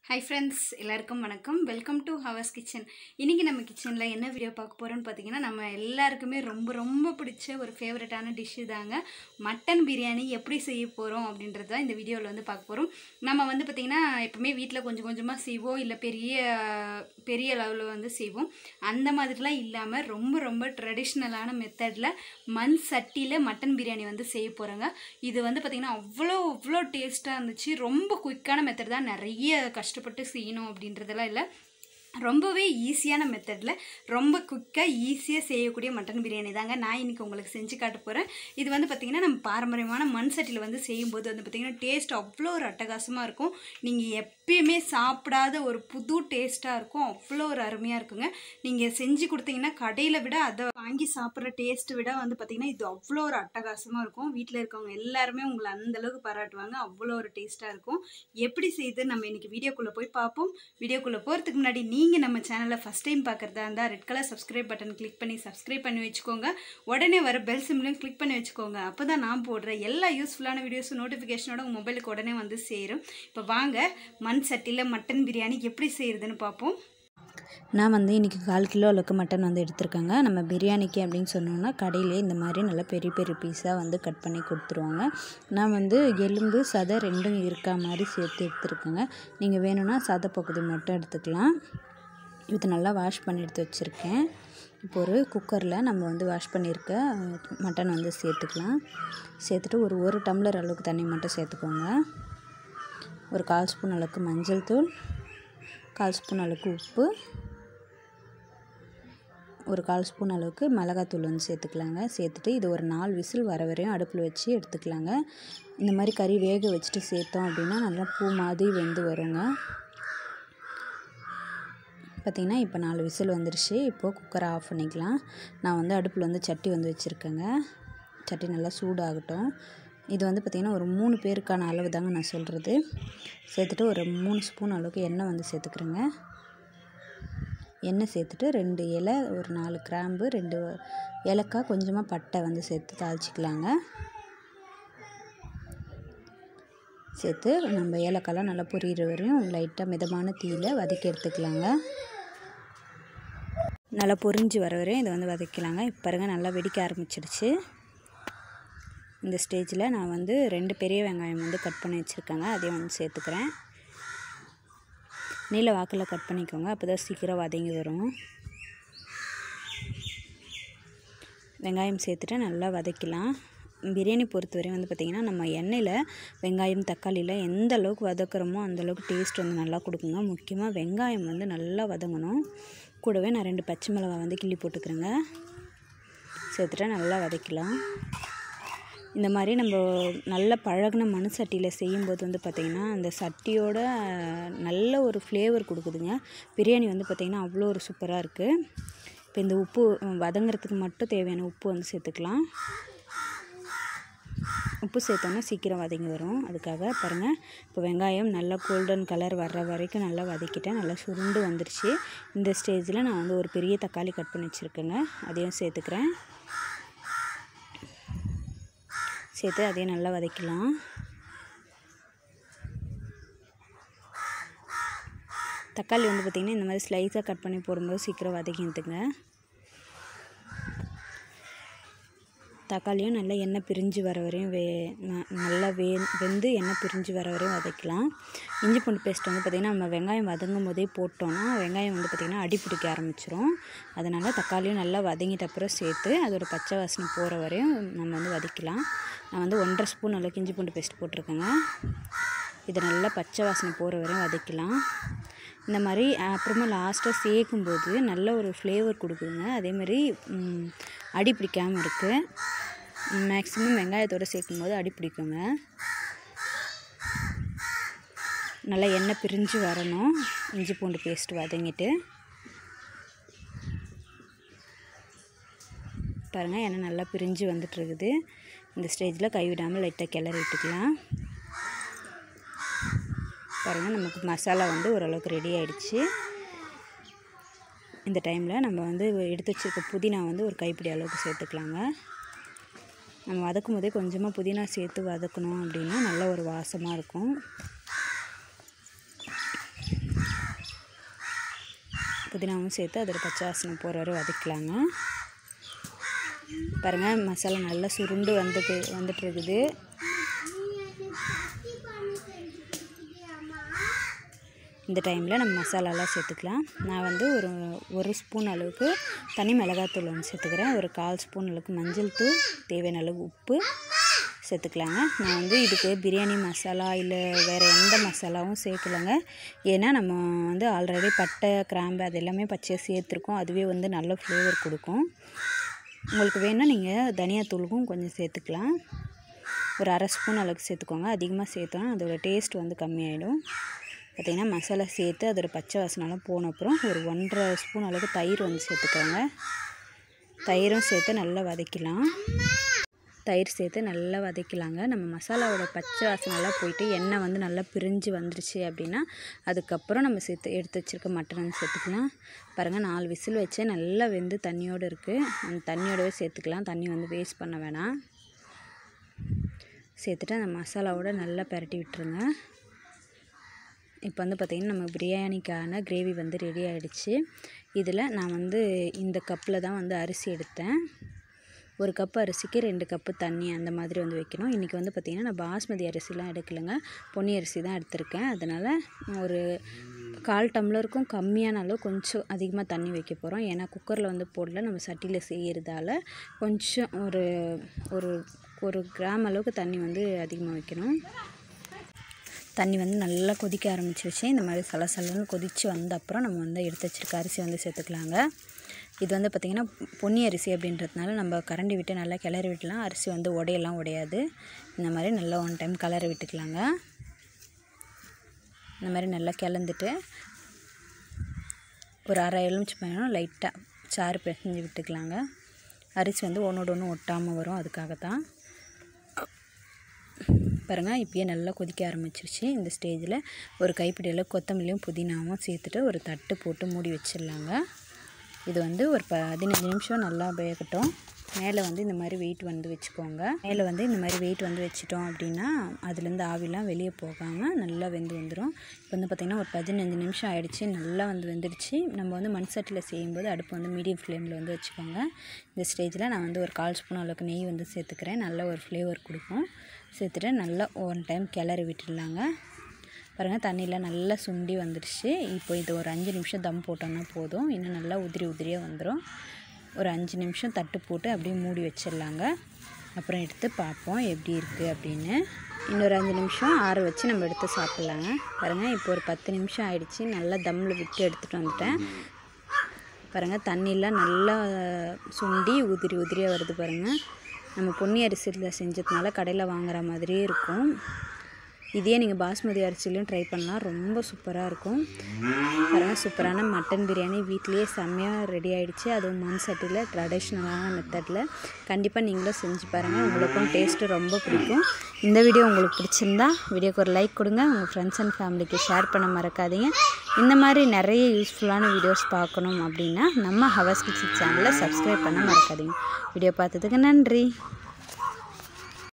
hi friends எல்லாருக்கும் வணக்கம் welcome to hours kitchen இன்றைக்கி நம்ம கிச்சனில் என்ன வீடியோ பார்க்க போகிறோன்னு பார்த்தீங்கன்னா நம்ம எல்லாருக்குமே ரொம்ப ரொம்ப பிடிச்ச ஒரு ஃபேவரட்டான டிஷ்ஷு தாங்க மட்டன் பிரியாணி எப்படி செய்ய போகிறோம் அப்படின்றது தான் இந்த வீடியோவில் வந்து பார்க்க போகிறோம் நம்ம வந்து பார்த்திங்கன்னா எப்பவுமே வீட்டில் கொஞ்சம் கொஞ்சமாக செய்வோம் இல்லை பெரிய பெரிய லெவலில் வந்து செய்வோம் அந்த மாதிரிலாம் இல்லாமல் ரொம்ப ரொம்ப ட்ரெடிஷ்னலான மெத்தடில் மண் சட்டியில் மட்டன் பிரியாணி வந்து செய்ய போகிறோங்க இது வந்து பார்த்திங்கன்னா அவ்வளோ அவ்வளோ டேஸ்ட்டாக இருந்துச்சு ரொம்ப குயிக்கான மெத்தட் தான் நிறைய கஷ்டப்பட்டு செய்யணும் அப்படின்றதெல்லாம் இல்லை ரொம்பவே ஈஸியான மெத்தடில் ரொம்ப குயிக்காக ஈஸியாக செய்யக்கூடிய மட்டன் பிரியாணி தாங்க நான் இன்றைக்கி உங்களுக்கு செஞ்சு காட்ட போகிறேன் இது வந்து பார்த்திங்கன்னா நம்ம பாரம்பரியமான மண் சட்டியில் வந்து செய்யும்போது வந்து பார்த்திங்கன்னா டேஸ்ட் அவ்வளோ ஒரு அட்டகாசமாக இருக்கும் நீங்கள் எப்பயுமே சாப்பிடாத ஒரு புது டேஸ்ட்டாக இருக்கும் அவ்வளோ ஒரு அருமையாக இருக்குங்க நீங்கள் செஞ்சு கொடுத்தீங்கன்னா கடையில் விட அதை வாங்கி சாப்பிட்ற டேஸ்ட்டை விட வந்து பார்த்திங்கன்னா இது அவ்வளோ ஒரு அட்டகாசமாக இருக்கும் வீட்டில் இருக்கவங்க எல்லாருமே உங்களை அந்தளவுக்கு பாராட்டுவாங்க அவ்வளோ ஒரு டேஸ்ட்டாக இருக்கும் எப்படி செய்யுது நம்ம இன்றைக்கி வீடியோக்குள்ளே போய் பார்ப்போம் வீடியோக்குள்ளே போகிறதுக்கு முன்னாடி நீங்கள் நம்ம சேனலை ஃபஸ்ட் டைம் பார்க்குறதா இருந்தால் red colour subscribe button click பண்ணி சப்ஸ்கிரைப் பண்ணி வச்சுக்கோங்க உடனே வர பெல் சிம்லையும் கிளிக் பண்ணி வச்சுக்கோங்க அப்போ தான் நான் போடுற எல்லா யூஸ்ஃபுல்லான வீடியோஸும் நோட்டிஃபிகேஷனோட உங்கள் மொபைலுக்கு உடனே வந்து சேரும் இப்போ வாங்க மண் சட்டியில் மட்டன் பிரியாணி எப்படி செய்கிறதுன்னு பார்ப்போம் நான் வந்து இன்றைக்கி கால் கிலோ அளவுக்கு மட்டன் வந்து எடுத்திருக்கேங்க நம்ம பிரியாணிக்கு அப்படின்னு சொன்னோன்னா கடையிலே இந்த மாதிரி நல்லா பெரிய பெரிய பீஸாக வந்து கட் பண்ணி கொடுத்துருவாங்க நான் வந்து எலும்பு சதை ரெண்டும் இருக்கா மாதிரி சேர்த்து எடுத்துருக்கேங்க நீங்கள் வேணும்னா சதை பகுதி மட்டும் எடுத்துக்கலாம் இது நல்லா வாஷ் பண்ணி எடுத்து வச்சுருக்கேன் இப்போ ஒரு குக்கரில் நம்ம வந்து வாஷ் பண்ணியிருக்க மட்டன் வந்து சேர்த்துக்கலாம் சேர்த்துட்டு ஒரு ஒரு டம்ளர் அளவுக்கு தண்ணி மட்டும் சேர்த்துக்கோங்க ஒரு கால் ஸ்பூன் அளவுக்கு மஞ்சள் தூள் கால் ஸ்பூன் அளவுக்கு உப்பு ஒரு கால் ஸ்பூன் அளவுக்கு மிளகாத்தூள் வந்து சேர்த்துக்கலாங்க சேர்த்துட்டு இது ஒரு நாலு விசில் வர வரையும் அடுப்பில் வச்சு எடுத்துக்கலாங்க இந்த மாதிரி கறி வேக வச்சுட்டு சேர்த்தோம் அப்படின்னா நல்லா பூ மாதிரி வெந்து வருங்க பார்த்திங்கன்னா இப்போ நாலு விசில் வந்துருச்சு இப்போது குக்கரை ஆஃப் பண்ணிக்கலாம் நான் வந்து அடுப்பில் வந்து சட்டி வந்து வச்சுருக்கேங்க சட்டி நல்லா சூடாகட்டும் இது வந்து பார்த்திங்கன்னா ஒரு மூணு பேருக்கான அளவு தாங்க நான் சொல்கிறது சேர்த்துட்டு ஒரு மூணு ஸ்பூன் அளவுக்கு எண்ணெய் வந்து சேர்த்துக்கிறேங்க எண்ணெய் சேர்த்துட்டு ரெண்டு இலை ஒரு நாலு கிராம்பு ரெண்டு ஏலக்காய் கொஞ்சமாக பட்டை வந்து சேர்த்து தாளிச்சிக்கலாங்க சேர்த்து நம்ம ஏலக்காய்லாம் நல்லா பொரியிற வரையும் லைட்டாக மிதமான தீயில் வதக்கி எடுத்துக்கலாங்க நல்லா பொரிஞ்சு வர வரையும் இதை வந்து வதக்கலாங்க இப்போ பாருங்கள் நல்லா வெடிக்க ஆரம்பிச்சிடுச்சு இந்த ஸ்டேஜில் நான் வந்து ரெண்டு பெரிய வெங்காயம் வந்து கட் பண்ணி வச்சுருக்கேங்க அதையும் வந்து சேர்த்துக்கிறேன் நீல வாக்கில் கட் பண்ணிக்கோங்க அப்போ தான் சீக்கிரம் வதங்கி வரும் வெங்காயம் சேர்த்துட்டு நல்லா வதக்கலாம் பிரியாணி பொறுத்தவரையும் வந்து பார்த்திங்கன்னா நம்ம எண்ணெயில் வெங்காயம் தக்காளியில் எந்த அளவுக்கு வதக்குறோமோ அந்தளவுக்கு டேஸ்ட் வந்து நல்லா கொடுக்குங்க முக்கியமாக வெங்காயம் வந்து நல்லா வதங்கணும் கூடவே நான் ரெண்டு பச்சை மிளகாய் வந்து கிள்ளி போட்டுக்கிறேங்க சேர்த்துட்டு நல்லா வதக்கலாம் இந்த மாதிரி நம்ம நல்ல பழகின மண் சட்டியில் செய்யும்போது வந்து பார்த்திங்கன்னா அந்த சட்டியோட நல்ல ஒரு ஃப்ளேவர் கொடுக்குதுங்க பிரியாணி வந்து பார்த்திங்கன்னா அவ்வளோ ஒரு சூப்பராக இருக்குது இப்போ இந்த உப்பு வதங்குறதுக்கு மட்டும் தேவையான உப்பு வந்து சேர்த்துக்கலாம் உப்பு சேர்த்தோன்னா சீக்கிரம் வதங்கி வரும் அதுக்காக பாருங்கள் இப்போ வெங்காயம் நல்லா கோல்டன் கலர் வர்ற வரைக்கும் நல்லா வதக்கிட்டேன் நல்லா சுருண்டு வந்துருச்சு இந்த ஸ்டேஜில் நான் வந்து ஒரு பெரிய தக்காளி கட் பண்ணி வச்சுருக்கேங்க அதையும் சேர்த்துக்கிறேன் சேர்த்து அதையும் நல்லா வதக்கலாம் தக்காளி வந்து பார்த்திங்கன்னா இந்த மாதிரி ஸ்லைஸாக கட் பண்ணி போடும்போது சீக்கிரம் வதக்கிட்டுங்க தக்காளியும் நல்லா எண்ணெய் பிரிஞ்சு வர வரையும் வே நல்லா வே வெந்து எண்ணெய் பிரிஞ்சு வர வரையும் வதக்கலாம் இஞ்சி பூண்டு பேஸ்ட் வந்து பார்த்திங்கன்னா நம்ம வெங்காயம் வதங்கும் போதே போட்டோன்னா வெங்காயம் வந்து பார்த்திங்கன்னா அடி பிடிக்க ஆரம்பிச்சிரும் அதனால் தக்காளியும் நல்லா வதங்கிட்ட அப்புறம் சேர்த்து அதோட பச்சை வாசனை போகிற வரையும் நம்ம வந்து வதக்கலாம் நான் வந்து ஒன்றரை ஸ்பூன் அளவுக்கு இஞ்சி பூண்டு பேஸ்ட் போட்டிருக்கேங்க இதை நல்லா பச்சை வாசனை போகிற வரையும் வதக்கலாம் இந்த மாதிரி அப்புறமா லாஸ்ட்டாக சேர்க்கும்போது நல்ல ஒரு ஃப்ளேவர் கொடுக்குதுங்க அதேமாதிரி அடி பிடிக்காமல் இருக்குது மேக்ஸிமம் வெங்காயத்தோடு சேர்க்கும்போது அடி பிடிக்குங்க நல்லா எண்ணெய் பிரிஞ்சு வரணும் இஞ்சி பூண்டு பேஸ்ட் வதங்கிட்டு பாருங்கள் எண்ணெய் நல்லா பிரிஞ்சு வந்துட்டுருக்குது இந்த ஸ்டேஜில் கைவிடாமல் லைட்டாக கிளறி விட்டுக்கலாம் பாருங்கள் நமக்கு மசாலா வந்து ஓரளவுக்கு ரெடி ஆகிடுச்சு இந்த டைமில் நம்ம வந்து எடுத்து வச்சுருக்க புதினா வந்து ஒரு கைப்பிடி அளவுக்கு சேர்த்துக்கலாங்க நம்ம வதக்கும் போதே கொஞ்சமாக புதினா சேர்த்து வதக்கணும் அப்படின்னா நல்ல ஒரு வாசமாக இருக்கும் புதினாவும் சேர்த்து அதோட பச்சை வாசனை போகிற வரை வதக்கலாங்க பாருங்கள் மசாலா நல்லா சுருண்டு வந்துட்டு வந்துட்டு இருக்குது இந்த டைமில் நம்ம மசாலாலாம் சேர்த்துக்கலாம் நான் வந்து ஒரு ஒரு ஸ்பூன் அளவுக்கு தனி மிளகாத்தூள் ஒன்று சேர்த்துக்கிறேன் ஒரு கால் ஸ்பூன் அளவுக்கு மஞ்சள் தூள் தேவையான அளவு உப்பு சேர்த்துக்கலாங்க நான் வந்து இதுக்கு பிரியாணி மசாலா இல்லை வேறு எந்த மசாலாவும் சேர்க்கலைங்க ஏன்னா நம்ம வந்து ஆல்ரெடி பட்டை கிராம்பு அது எல்லாமே பச்சையாக சேர்த்துருக்கோம் அதுவே வந்து நல்ல ஃப்ளேவர் கொடுக்கும் உங்களுக்கு வேணால் நீங்கள் தனியாத்தூளுக்கும் கொஞ்சம் சேர்த்துக்கலாம் ஒரு அரை ஸ்பூன் அளவுக்கு சேர்த்துக்கோங்க அதிகமாக சேர்த்தோன்னா அதோட டேஸ்ட் வந்து கம்மியாயிடும் பார்த்திங்கன்னா மசாலா சேர்த்து அதோட பச்சை வாசனைலாம் போன அப்புறம் ஒரு ஒன்றரை ஸ்பூன் அளவுக்கு தயிர் வந்து சேர்த்துக்கோங்க தயிரும் சேர்த்து நல்லா வதக்கலாம் தயிர் சேர்த்து நல்லா வதக்கலாங்க நம்ம மசாலாவோட பச்சை வாசனைலாம் போயிட்டு எண்ணெய் வந்து நல்லா பிரிஞ்சு வந்துருச்சு அப்படின்னா அதுக்கப்புறம் நம்ம சேர்த்து எடுத்து வச்சுருக்க மட்டன் வந்து சேர்த்துக்கலாம் பாருங்கள் நாலு விசில் வச்சு நல்லா வெந்து தண்ணியோடு இருக்குது அந்த தண்ணியோடவே சேர்த்துக்கலாம் தண்ணி வந்து வேஸ்ட் பண்ண வேணாம் சேர்த்துட்டு அந்த மசாலாவோட நல்லா பரட்டி விட்டுருங்க இப்போ வந்து பார்த்திங்கன்னா நம்ம பிரியாணிக்கான கிரேவி வந்து ரெடி ஆகிடுச்சு இதில் நான் வந்து இந்த கப்பில் தான் வந்து அரிசி எடுத்தேன் ஒரு கப்பு அரிசிக்கு ரெண்டு கப்பு தண்ணி அந்த மாதிரி வந்து வைக்கணும் இன்றைக்கி வந்து பார்த்திங்கன்னா நான் பாஸ்மதி அரிசிலாம் எடுக்கலைங்க பொன்னி அரிசி தான் எடுத்திருக்கேன் அதனால் ஒரு கால் டம்ளருக்கும் கம்மியான அளவு கொஞ்சம் அதிகமாக தண்ணி வைக்க போகிறோம் ஏன்னா குக்கரில் வந்து போடல நம்ம சட்டியில் செய்கிறதால கொஞ்சம் ஒரு ஒரு ஒரு கிராம் அளவுக்கு தண்ணி வந்து அதிகமாக வைக்கணும் தண்ணி வந்து நல்லா கொதிக்க ஆரம்பிச்சிருச்சு இந்த மாதிரி சலசலன்னு கொதித்து வந்த அப்புறம் நம்ம வந்து எடுத்து வச்சுருக்க அரிசி வந்து சேர்த்துக்கலாங்க இது வந்து பார்த்திங்கன்னா பொன்னி அரிசி அப்படின்றதுனால நம்ம கரண்டி விட்டு நல்லா கிளறி விட்டலாம் அரிசி வந்து உடையெல்லாம் உடையாது இந்த மாதிரி நல்லா ஒன் டைம் கிளறி விட்டுக்கலாங்க இந்த மாதிரி நல்லா கிளந்துட்டு ஒரு அரை எலுமிச்சு பயணம் லைட்டாக சாறு பிசைஞ்சு விட்டுக்கலாங்க அரிசி வந்து ஒன்றோட ஒன்று ஒட்டாமல் வரும் அதுக்காக தான் பாருங்கள் இப்பயே நல்லா கொதிக்க ஆரம்பிச்சிருச்சு இந்த ஸ்டேஜில் ஒரு கைப்பிடியில் கொத்தமல்லியும் புதினாவும் சேர்த்துட்டு ஒரு தட்டு போட்டு மூடி வச்சிடலாங்க இது வந்து ஒரு பதினஞ்சு நிமிஷம் நல்லா வேகட்டும் மேலே வந்து இந்த மாதிரி வெயிட் வந்து வச்சுக்கோங்க மேலே வந்து இந்த மாதிரி வெயிட் வந்து வச்சிட்டோம் அப்படின்னா அதுலேருந்து ஆவிலாம் வெளியே போகாமல் நல்லா வெந்து வந்துடும் இப்போ வந்து பார்த்திங்கன்னா ஒரு பதினஞ்சு நிமிஷம் ஆயிடுச்சு நல்லா வந்து வெந்துடுச்சு நம்ம வந்து மண் சட்டியில் செய்யும்போது அடுப்பு வந்து மீடியம் ஃப்ளேமில் வந்து வச்சுக்கோங்க இந்த ஸ்டேஜில் நான் வந்து ஒரு கால் ஸ்பூன் அளவுக்கு நெய் வந்து சேர்த்துக்கிறேன் நல்ல ஒரு ஃப்ளேவர் கொடுக்கும் சேர்த்துட்டு நல்லா ஒன் டைம் கிளறி விட்டுடலாங்க பாருங்கள் தண்ணியில் நல்லா சுண்டி வந்துடுச்சு இப்போ இது ஒரு அஞ்சு நிமிஷம் தம் போட்டோம்னா போதும் இன்னும் நல்லா உதிரி உதிரியாக வந்துடும் ஒரு அஞ்சு நிமிஷம் தட்டு போட்டு அப்படியே மூடி வச்சிடலாங்க அப்புறம் எடுத்து பார்ப்போம் எப்படி இருக்குது அப்படின்னு இன்னொரு அஞ்சு நிமிஷம் ஆற வச்சு நம்ம எடுத்து சாப்பிட்லாங்க பாருங்கள் இப்போ ஒரு பத்து நிமிஷம் ஆயிடுச்சு நல்லா தம்மில் விட்டு எடுத்துகிட்டு வந்துட்டேன் பாருங்கள் தண்ணியெலாம் நல்லா சுண்டி உதிரி உதிரியாக வருது பாருங்கள் நம்ம பொன்னி அரிசியில் செஞ்சதுனால கடையில் வாங்குற மாதிரியே இருக்கும் இதே நீங்கள் பாஸ்மதி அரிசிலையும் ட்ரை பண்ணலாம் ரொம்ப சூப்பராக இருக்கும் பாருங்கள் சூப்பரான மட்டன் பிரியாணி வீட்லேயே செம்மையாக ரெடி ஆகிடுச்சு அதுவும் மண் சட்டியில் ட்ரெடிஷ்னலான மெத்தடில் கண்டிப்பாக நீங்களும் செஞ்சு பாருங்கள் உங்களுக்கும் டேஸ்ட்டு ரொம்ப பிடிக்கும் இந்த வீடியோ உங்களுக்கு பிடிச்சிருந்தா வீடியோக்கு ஒரு லைக் கொடுங்க உங்கள் ஃப்ரெண்ட்ஸ் அண்ட் ஃபேமிலிக்கு ஷேர் பண்ண மறக்காதீங்க இந்த மாதிரி நிறைய யூஸ்ஃபுல்லான வீடியோஸ் பார்க்கணும் அப்படின்னா நம்ம ஹவஸ் கிட்ஸ் சேனலை சப்ஸ்கிரைப் பண்ண மறக்காதீங்க வீடியோ பார்த்ததுக்கு நன்றி